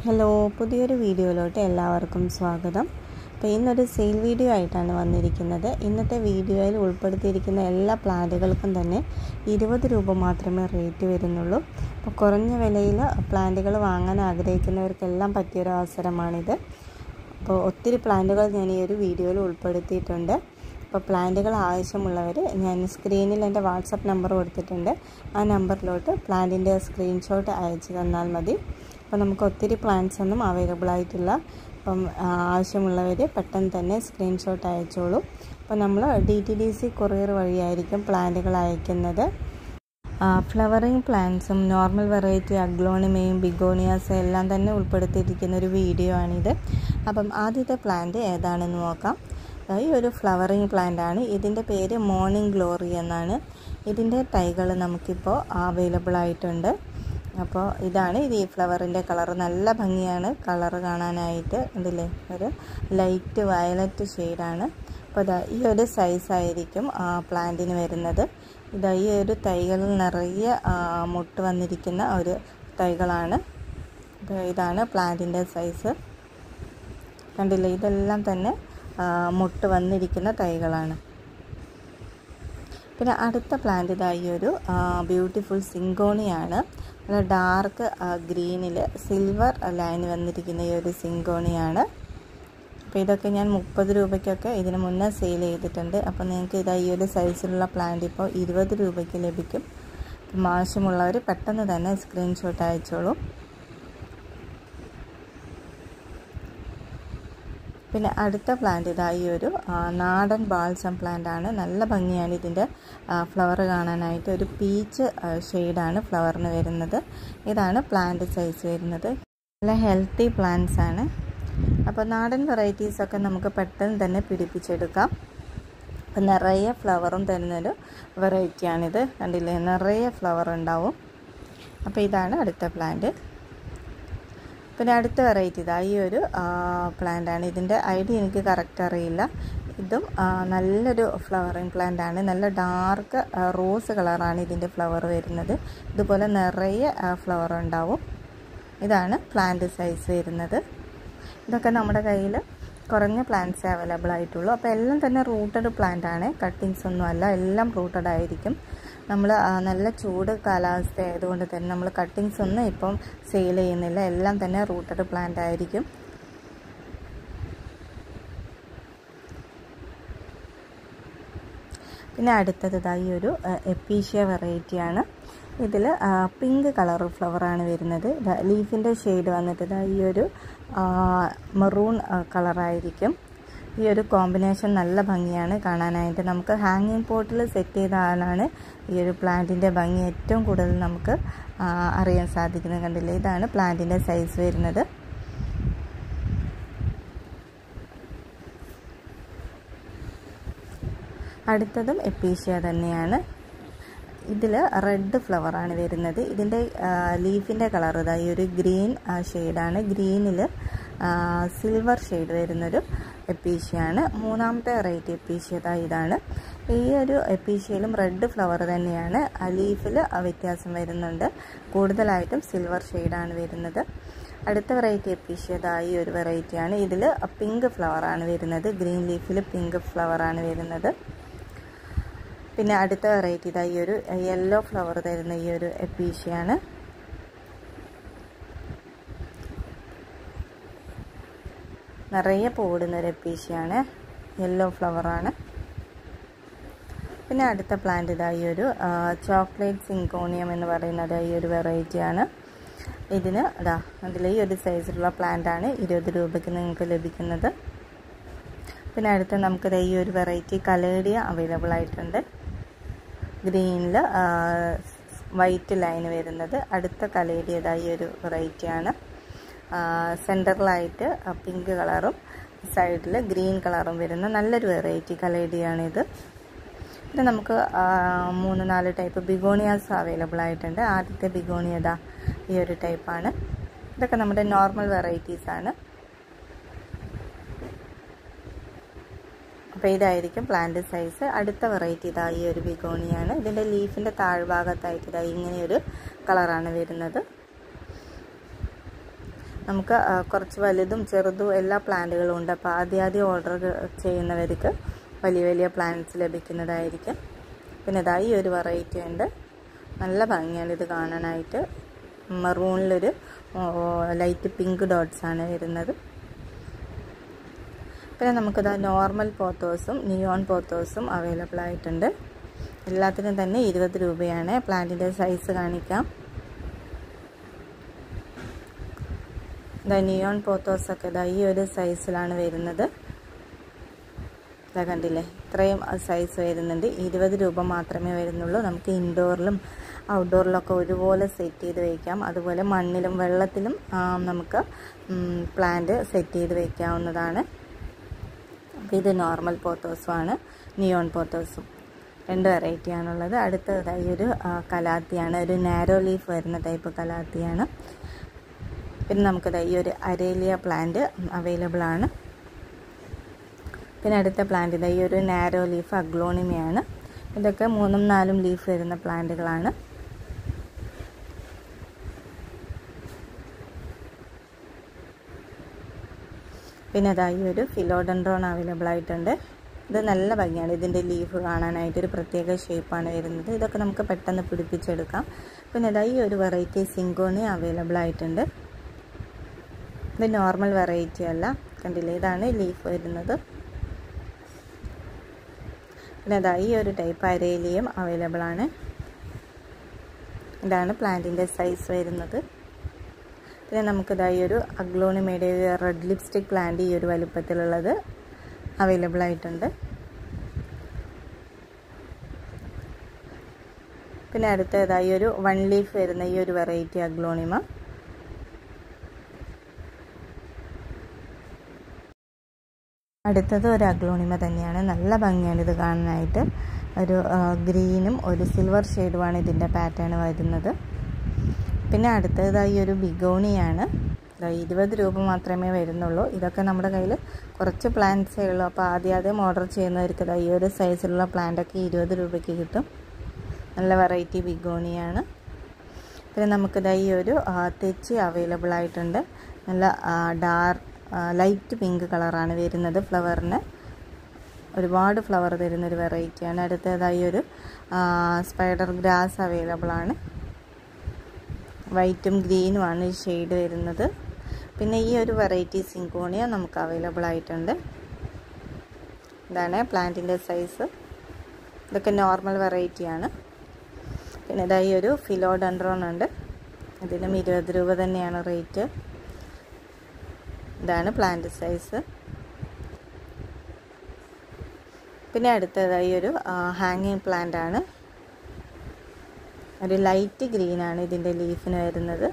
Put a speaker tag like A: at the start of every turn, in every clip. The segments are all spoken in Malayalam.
A: ഹലോ പുതിയൊരു വീഡിയോയിലോട്ട് എല്ലാവർക്കും സ്വാഗതം അപ്പോൾ ഇന്നൊരു സെയിൽ വീഡിയോ ആയിട്ടാണ് വന്നിരിക്കുന്നത് ഇന്നത്തെ വീഡിയോയിൽ ഉൾപ്പെടുത്തിയിരിക്കുന്ന എല്ലാ പ്ലാന്റുകൾക്കും തന്നെ ഇരുപത് രൂപ മാത്രമേ റേറ്റ് വരുന്നുള്ളൂ അപ്പോൾ കുറഞ്ഞ വിലയിൽ പ്ലാന്റുകൾ വാങ്ങാൻ ആഗ്രഹിക്കുന്നവർക്കെല്ലാം പറ്റിയൊരു അവസരമാണിത് അപ്പോൾ ഒത്തിരി പ്ലാന്റുകൾ ഞാൻ ഈ ഒരു വീഡിയോയിൽ ഉൾപ്പെടുത്തിയിട്ടുണ്ട് അപ്പോൾ പ്ലാന്റുകൾ ആവശ്യമുള്ളവർ ഞാൻ സ്ക്രീനിൽ എൻ്റെ വാട്സപ്പ് നമ്പർ കൊടുത്തിട്ടുണ്ട് ആ നമ്പറിലോട്ട് പ്ലാന്റിൻ്റെ സ്ക്രീൻഷോട്ട് അയച്ചു തന്നാൽ മതി അപ്പോൾ നമുക്ക് ഒത്തിരി പ്ലാന്റ്സ് ഒന്നും അവൈലബിൾ ആയിട്ടില്ല അപ്പം ആവശ്യമുള്ളവർ പെട്ടെന്ന് തന്നെ സ്ക്രീൻഷോട്ട് അയച്ചോളൂ അപ്പോൾ നമ്മൾ D T D C courier വഴിയായിരിക്കും പ്ലാന്റുകൾ അയക്കുന്നത് ഫ്ലവറിങ് പ്ലാന്റ്സും നോർമൽ വെറൈറ്റി അഗ്ലോണിമയും ബിഗോണിയാസും എല്ലാം തന്നെ ഉൾപ്പെടുത്തിയിരിക്കുന്ന ഒരു വീഡിയോ ആണിത് അപ്പം ആദ്യത്തെ പ്ലാന്റ് ഏതാണെന്ന് നോക്കാം ഈ ഒരു ഫ്ലവറിങ് പ്ലാന്റ് ആണ് ഇതിൻ്റെ പേര് മോർണിംഗ് ഗ്ലോറി എന്നാണ് ഇതിൻ്റെ തൈകൾ നമുക്കിപ്പോൾ അവൈലബിൾ ആയിട്ടുണ്ട് അപ്പോൾ ഇതാണ് ഇത് ഈ ഫ്ലവറിൻ്റെ കളർ നല്ല ഭംഗിയാണ് കളർ കാണാനായിട്ട് ഉണ്ടല്ലേ ഒരു ലൈറ്റ് വയലറ്റ് ഷെയ്ഡാണ് അപ്പോൾ ഇതാ ഈ ഒരു സൈസായിരിക്കും പ്ലാന്റിന് വരുന്നത് ഇതാ ഈ ഒരു തൈകളിൽ നിറയെ മുട്ട് വന്നിരിക്കുന്ന ഒരു തൈകളാണ് ഇതാണ് പ്ലാന്റിൻ്റെ സൈസ് കണ്ടില്ലേ ഇതെല്ലാം തന്നെ മുട്ട് വന്നിരിക്കുന്ന തൈകളാണ് പിന്നെ അടുത്ത പ്ലാന്റ് ഇതായി ഒരു ബ്യൂട്ടിഫുൾ സിങ്കോണിയാണ് നല്ല ഡാർക്ക് ഗ്രീനിൽ സിൽവർ ലൈൻ വന്നിരിക്കുന്ന ഈ ഒരു സിങ്കോണിയാണ് അപ്പോൾ ഇതൊക്കെ ഞാൻ മുപ്പത് രൂപയ്ക്കൊക്കെ ഇതിന് മുന്നേ സെയിൽ ചെയ്തിട്ടുണ്ട് അപ്പോൾ നിങ്ങൾക്ക് ഇതാ ഈ ഒരു സൈസിലുള്ള പ്ലാന്റ് ഇപ്പോൾ ഇരുപത് രൂപയ്ക്ക് ലഭിക്കും അപ്പം ആവശ്യമുള്ളവർ പെട്ടെന്ന് തന്നെ സ്ക്രീൻഷോട്ട് അയച്ചോളൂ പിന്നെ അടുത്ത പ്ലാന്റ് ഇതാ ഈ ഒരു നാടൻ ബാൾസം പ്ലാന്റ് ആണ് നല്ല ഭംഗിയാണ് ഇതിൻ്റെ ഫ്ലവർ കാണാനായിട്ട് ഒരു പീച്ച് ഷെയ്ഡാണ് ഫ്ലവറിന് വരുന്നത് ഇതാണ് പ്ലാന്റ് സൈസ് വരുന്നത് നല്ല ഹെൽത്തി പ്ലാന്റ്സ് ആണ് അപ്പോൾ നാടൻ വെറൈറ്റീസൊക്കെ നമുക്ക് പെട്ടെന്ന് തന്നെ പിടിപ്പിച്ചെടുക്കാം അപ്പം നിറയെ ഫ്ലവറും തരുന്നൊരു വെറൈറ്റിയാണിത് കണ്ടില്ലേ നിറയെ ഫ്ലവർ ഉണ്ടാവും അപ്പോൾ ഇതാണ് അടുത്ത പ്ലാന്റ് പിന്നെ അടുത്ത വെറൈറ്റി ഇതാ ഈ ഒരു പ്ലാന്റ് ആണ് ഇതിൻ്റെ ഐഡിയ എനിക്ക് കറക്റ്റ് അറിയില്ല ഇതും നല്ലൊരു ഫ്ലവറിങ് പ്ലാന്റ് ആണ് നല്ല ഡാർക്ക് റോസ് കളറാണ് ഇതിൻ്റെ ഫ്ലവർ വരുന്നത് ഇതുപോലെ നിറയെ ഫ്ലവർ ഉണ്ടാവും ഇതാണ് പ്ലാന്റ് സൈസ് വരുന്നത് ഇതൊക്കെ നമ്മുടെ കയ്യിൽ കുറഞ്ഞ പ്ലാന്റ്സേ അവൈലബിൾ ആയിട്ടുള്ളൂ അപ്പോൾ എല്ലാം തന്നെ റൂട്ടഡ് പ്ലാന്റ് ആണ് കട്ടിങ്സ് ഒന്നും അല്ല എല്ലാം റൂട്ടഡ് ആയിരിക്കും നമ്മൾ നല്ല ചൂട് കാലാവസ്ഥ ആയതുകൊണ്ട് തന്നെ നമ്മൾ കട്ടിങ്സ് ഒന്നും ഇപ്പം സെയിൽ ചെയ്യുന്നില്ല എല്ലാം തന്നെ റൂട്ടഡ് പ്ലാന്റ് ആയിരിക്കും പിന്നെ അടുത്തത് ഇതായി ഒരു എപ്പീഷ്യ വെറൈറ്റിയാണ് ഇതിൽ പിങ്ക് കളർ ഫ്ലവറാണ് വരുന്നത് ലീഫിൻ്റെ ഷെയ്ഡ് വന്നിട്ട് ഇതാ ഈ ഒരു മെറൂൺ കളറായിരിക്കും ഈ ഒരു കോമ്പിനേഷൻ നല്ല ഭംഗിയാണ് കാണാനായിട്ട് നമുക്ക് ഹാങ്ങിങ് പോട്ടിൽ സെറ്റ് ചെയ്താലാണ് ഈ ഒരു പ്ലാന്റിൻ്റെ ഭംഗി ഏറ്റവും കൂടുതൽ നമുക്ക് അറിയാൻ സാധിക്കുന്നത് കണ്ടില്ലേ ഇതാണ് പ്ലാന്റിൻ്റെ സൈസ് വരുന്നത് അടുത്തതും എപ്പീഷ്യ തന്നെയാണ് ഇതിൽ റെഡ് ഫ്ലവറാണ് വരുന്നത് ഇതിൻ്റെ ലീഫിൻ്റെ കളർ ഇതാ ഈ ഒരു ഗ്രീൻ ഷെയ്ഡാണ് ഗ്രീനിൽ സിൽവർ ഷെയ്ഡ് വരുന്നൊരു എപ്പീഷ്യയാണ് മൂന്നാമത്തെ വെറൈറ്റി എപ്പീഷ്യ ഇതാണ് ഈ ഒരു എപ്പീഷ്യയിലും റെഡ് ഫ്ലവർ തന്നെയാണ് ലീഫിൽ വ്യത്യാസം വരുന്നുണ്ട് കൂടുതലായിട്ടും സിൽവർ ഷെയ്ഡാണ് വരുന്നത് അടുത്ത വെറൈറ്റി എപ്പീഷ്യ ഈ ഒരു വെറൈറ്റിയാണ് ഇതിൽ പിങ്ക് ഫ്ലവറാണ് വരുന്നത് ഗ്രീൻ ലീഫിൽ പിങ്ക് ഫ്ലവറാണ് വരുന്നത് പിന്നെ അടുത്ത വെറൈറ്റി ഇതാ ഈ ഒരു യെല്ലോ ഫ്ലവർ തരുന്ന ഈ ഒരു എപ്പീഷ്യയാണ് നിറയെ പോടുന്ന ഒരു എപ്പീഷ്യയാണ് യെല്ലോ ഫ്ലവറാണ് പിന്നെ അടുത്ത പ്ലാന്റ് ഇതാ ഈ ഒരു ചോക്ലേറ്റ് സിങ്കോണിയം എന്ന് പറയുന്നത് ഈ ഒരു വെറൈറ്റിയാണ് ഇതിന് ഇതാ അതിൽ ഈ ഒരു സൈസിലുള്ള പ്ലാന്റ് ആണ് ഇരുപത് രൂപയ്ക്ക് നിങ്ങൾക്ക് ലഭിക്കുന്നത് പിന്നെ അടുത്ത നമുക്ക് ഈ ഒരു വെറൈറ്റി കലേഡിയ അവൈലബിൾ ആയിട്ടുണ്ട് ഗ്രീനിൽ വൈറ്റ് ലൈൻ വരുന്നത് അടുത്ത കലേഡിയതായി ഒരു വെറൈറ്റിയാണ് സെൻറ്ററിലായിട്ട് പിങ്ക് കളറും സൈഡിൽ ഗ്രീൻ കളറും വരുന്ന നല്ലൊരു വെറൈറ്റി കലേഡിയാണിത് പിന്നെ നമുക്ക് മൂന്ന് നാല് ടൈപ്പ് ബിഗോണിയാസ് അവൈലബിൾ ആയിട്ടുണ്ട് ആദ്യത്തെ ബിഗോണിയത ഈ ഒരു ടൈപ്പാണ് ഇതൊക്കെ നമ്മുടെ നോർമൽ വെറൈറ്റീസാണ് അപ്പോൾ ഇതായിരിക്കും പ്ലാന്റ് സൈസ് അടുത്ത വെറൈറ്റി ഇതാ ഈ ഒരു ബിഗോണിയാണ് ഇതിൻ്റെ ലീഫിൻ്റെ താഴ്ഭാഗത്തായിട്ട് ഇതാ ഇങ്ങനെയൊരു കളറാണ് വരുന്നത് നമുക്ക് കുറച്ച് വലുതും ചെറുതും എല്ലാ പ്ലാന്റുകളും ഉണ്ട് അപ്പോൾ ആദ്യം ആദ്യം ഓർഡർ ചെയ്യുന്നവർക്ക് വലിയ വലിയ പ്ലാന്റ്സ് ലഭിക്കുന്നതായിരിക്കും പിന്നെ ഇതാ ഈ ഒരു വെറൈറ്റി ഉണ്ട് നല്ല ഭംഗിയാണ് ഇത് കാണാനായിട്ട് മെറൂണിലൊരു ലൈറ്റ് പിങ്ക് ഡോട്ട്സ് ആണ് വരുന്നത് പിന്നെ നമുക്കിത് നോർമൽ പോത്തോസും നിയോൺ പോത്തോസും അവൈലബിൾ ആയിട്ടുണ്ട് എല്ലാത്തിനും തന്നെ ഇരുപത് രൂപയാണ് പ്ലാന്റിൻ്റെ സൈസ് കാണിക്കാം ഇതാ നിയോൺ പോത്തോസൊക്കെ ഇതാ ഈ ഒരു സൈസിലാണ് വരുന്നത് ഇതാ കണ്ടില്ലേ ഇത്രയും സൈസ് വരുന്നുണ്ട് ഇരുപത് രൂപ മാത്രമേ വരുന്നുള്ളൂ നമുക്ക് ഇൻഡോറിലും ഔട്ട്ഡോറിലൊക്കെ ഒരുപോലെ സെറ്റ് ചെയ്ത് വയ്ക്കാം അതുപോലെ മണ്ണിലും വെള്ളത്തിലും നമുക്ക് പ്ലാന്റ് സെറ്റ് ചെയ്ത് വയ്ക്കാവുന്നതാണ് അപ്പോൾ ഇത് നോർമൽ പോത്തോസുമാണ് നിയോൺ പോത്തോസും രണ്ട് വെറൈറ്റിയാണുള്ളത് അടുത്തതായി ഒരു കലാത്തിയാണ് ഒരു നാരോ ലീഫ് വരുന്ന ടൈപ്പ് കലാത്തിയാണ് പിന്നെ നമുക്കിത് ഈ ഒരു അരേലിയ പ്ലാന്റ് അവൈലബിൾ ആണ് പിന്നെ അടുത്ത പ്ലാന്റ് ഇത് ഈ ഒരു നാരോ ലീഫ് അഗ്ലോണിമയാണ് ഇതൊക്കെ മൂന്നും നാലും ലീഫ് വരുന്ന പ്ലാന്റുകളാണ് പിന്നെ അതാ ഈ ഒരു ഫിലോഡൻഡ്രോൺ അവൈലബിൾ ആയിട്ടുണ്ട് ഇത് നല്ല ഭംഗിയാണ് ഇതിൻ്റെ ലീഫ് കാണാനായിട്ട് ഒരു പ്രത്യേക ഷേപ്പാണ് വരുന്നത് ഇതൊക്കെ നമുക്ക് പെട്ടെന്ന് പിടിപ്പിച്ചെടുക്കാം പിന്നെ ഇതാ ഈ ഒരു വെറൈറ്റി സിങ്കോണി അവൈലബിൾ ആയിട്ടുണ്ട് ഇത് നോർമൽ വെറൈറ്റി അല്ല കണ്ടില്ലേ ഇതാണ് ലീഫ് വരുന്നത് പിന്നെ അതാ ഈ ഒരു ടൈപ്പ് അരേലിയും അവൈലബിൾ ആണ് ഇതാണ് പ്ലാന്റിൻ്റെ സൈസ് വരുന്നത് പിന്നെ നമുക്കിതാ ഈ ഒരു അഗ്ലോണിമയുടെ റെഡ് ലിപ്സ്റ്റിക് പ്ലാന്റ് ഈ ഒരു വലുപ്പത്തിലുള്ളത് അവൈലബിൾ ആയിട്ടുണ്ട് പിന്നെ അടുത്തതായി ഒരു വൺ ലീഫ് വരുന്ന ഈ ഒരു വെറൈറ്റി അഗ്ലോണിമ അടുത്തത് ഒരു അഗ്ലോണിമ തന്നെയാണ് നല്ല ഭംഗിയാണ് ഇത് കാണാനായിട്ട് ഒരു ഗ്രീനും ഒരു സിൽവർ ഷെയ്ഡുമാണ് ഇതിൻ്റെ പാറ്റേൺ വരുന്നത് പിന്നെ അടുത്തതായി ഒരു ബിഗോണിയാണ് ഇരുപത് രൂപ മാത്രമേ വരുന്നുള്ളൂ ഇതൊക്കെ നമ്മുടെ കയ്യിൽ കുറച്ച് പ്ലാന്റ്സേ ഉള്ളൂ അപ്പോൾ ആദ്യം ആദ്യം ഓർഡർ ചെയ്യുന്നവർക്ക് ഈ ഒരു സൈസിലുള്ള പ്ലാന്റൊക്കെ ഇരുപത് രൂപയ്ക്ക് കിട്ടും നല്ല വെറൈറ്റി ബിഗോണിയാണ് പിന്നെ നമുക്കിത് ഈ ഒരു തെച്ചി അവൈലബിൾ ആയിട്ടുണ്ട് നല്ല ഡാർക്ക് ലൈറ്റ് പിങ്ക് കളറാണ് വരുന്നത് ഫ്ലവറിന് ഒരുപാട് ഫ്ലവർ തരുന്നൊരു വെറൈറ്റിയാണ് അടുത്തതായി ഒരു സ്പൈഡർ ഗ്രാസ് അവൈലബിൾ ആണ് വൈറ്റും ഗ്രീനുമാണ് ഷെയ്ഡ് വരുന്നത് പിന്നെ ഈ ഒരു വെറൈറ്റി സിങ്കോണിയ നമുക്ക് അവൈലബിൾ ആയിട്ടുണ്ട് ഇതാണ് പ്ലാന്റിൻ്റെ സൈസ് ഇതൊക്കെ നോർമൽ വെറൈറ്റിയാണ് പിന്നെ ഇതാ ഈ ഒരു ഫിലോഡൻഡ്രോൺ ഉണ്ട് ഇതിനും ഇരുപത് രൂപ തന്നെയാണ് റേറ്റ് ഇതാണ് പ്ലാന്റ് സൈസ് പിന്നെ അടുത്തതായി ഒരു ഹാങ്ങിങ് പ്ലാന്റ് ആണ് ഒരു ലൈറ്റ് ഗ്രീൻ ആണ് ഇതിൻ്റെ ലീഫിന് വരുന്നത്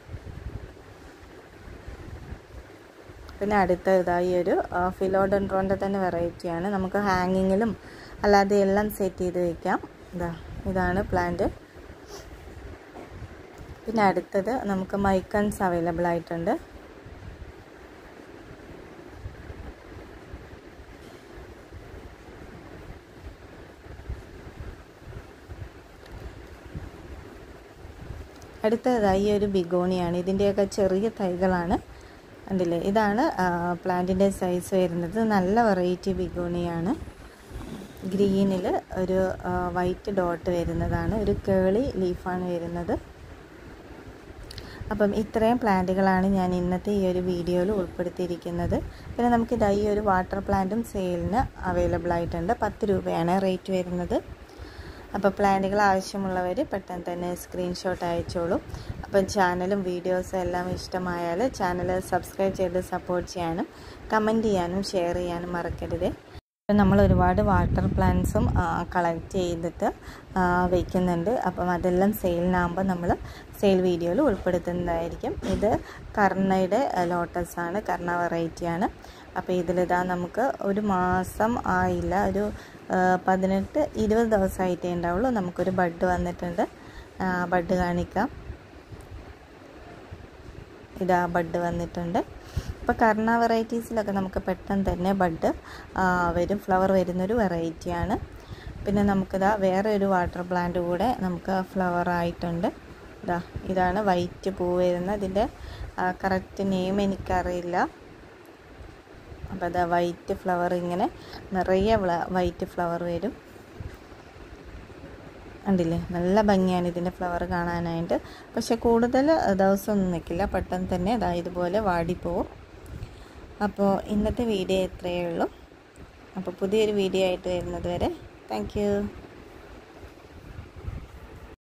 A: പിന്നെ അടുത്ത ഇതായി ഒരു ഫിലോഡൻഡ്രോൻ്റെ തന്നെ വെറൈറ്റിയാണ് നമുക്ക് ഹാങ്ങിങ്ങിലും അല്ലാതെ എല്ലാം സെറ്റ് ചെയ്ത് വയ്ക്കാം ഇതാ ഇതാണ് പ്ലാന്റ് പിന്നെ അടുത്തത് നമുക്ക് മൈക്കൺസ് അവൈലബിൾ ആയിട്ടുണ്ട് അടുത്തതായി ഒരു ബിഗോണിയാണ് ഇതിൻ്റെയൊക്കെ ചെറിയ തൈകളാണ് കണ്ടില്ലേ ഇതാണ് പ്ലാന്റിൻ്റെ സൈസ് വരുന്നത് നല്ല വെറൈറ്റി ബിഗോണിയാണ് ഗ്രീനിൽ ഒരു വൈറ്റ് ഡോട്ട് വരുന്നതാണ് ഒരു കേളി ലീഫാണ് വരുന്നത് അപ്പം ഇത്രയും പ്ലാന്റുകളാണ് ഞാൻ ഇന്നത്തെ ഈ ഒരു വീഡിയോയിൽ ഉൾപ്പെടുത്തിയിരിക്കുന്നത് പിന്നെ നമുക്കിത് ഈ ഒരു വാട്ടർ പ്ലാന്റും സെയിലിന് അവൈലബിൾ ആയിട്ടുണ്ട് പത്ത് രൂപയാണ് റേറ്റ് വരുന്നത് അപ്പോൾ പ്ലാനുകൾ ആവശ്യമുള്ളവർ പെട്ടെന്ന് തന്നെ സ്ക്രീൻഷോട്ട് അയച്ചോളൂ അപ്പം ചാനലും വീഡിയോസും എല്ലാം ഇഷ്ടമായാൽ ചാനൽ സബ്സ്ക്രൈബ് ചെയ്ത് സപ്പോർട്ട് ചെയ്യാനും കമൻറ്റ് ചെയ്യാനും ഷെയർ ചെയ്യാനും മറക്കരുത് നമ്മൾ ഒരുപാട് വാട്ടർ പ്ലാന്റ്സും കളക്ട് ചെയ്തിട്ട് വയ്ക്കുന്നുണ്ട് അപ്പം അതെല്ലാം സെയിലിനാകുമ്പോൾ നമ്മൾ സെയിൽ വീഡിയോയിൽ ഉൾപ്പെടുത്തുന്നതായിരിക്കും ഇത് കർണയുടെ ലോട്ടസ് ആണ് കർണ വെറൈറ്റിയാണ് അപ്പോൾ ഇതിലിതാ നമുക്ക് ഒരു മാസം ആയില്ല ഒരു പതിനെട്ട് ഇരുപത് ദിവസമായിട്ടേ ഉണ്ടാവുള്ളൂ നമുക്കൊരു ബഡ് വന്നിട്ടുണ്ട് ബഡ് കാണിക്കാം ഇതാ ബഡ് വന്നിട്ടുണ്ട് ഇപ്പോൾ കർണ വെറൈറ്റീസിലൊക്കെ നമുക്ക് പെട്ടെന്ന് തന്നെ ബഡ് വരും ഫ്ലവർ വരുന്നൊരു വെറൈറ്റിയാണ് പിന്നെ നമുക്കിതാ വേറെ ഒരു വാട്ടർ പ്ലാന്റ് കൂടെ നമുക്ക് ഫ്ലവർ ആയിട്ടുണ്ട് ഇതാ ഇതാണ് വൈറ്റ് പൂ വരുന്നത് ഇതിൻ്റെ കറക്റ്റ് നെയിം എനിക്കറിയില്ല അപ്പോൾ അതാ വൈറ്റ് ഫ്ലവർ ഇങ്ങനെ നിറയെ വൈറ്റ് ഫ്ലവർ വരും കണ്ടില്ലേ നല്ല ഭംഗിയാണ് ഇതിൻ്റെ ഫ്ലവർ കാണാനായിട്ട് പക്ഷെ കൂടുതൽ ദിവസമൊന്നും നിൽക്കില്ല പെട്ടെന്ന് തന്നെ അതാ ഇതുപോലെ വാടിപ്പോവും അപ്പോൾ ഇന്നത്തെ വീഡിയോ ഇത്രയേ ഉള്ളൂ അപ്പോൾ പുതിയൊരു വീഡിയോ ആയിട്ട് വരുന്നത് വരെ താങ്ക്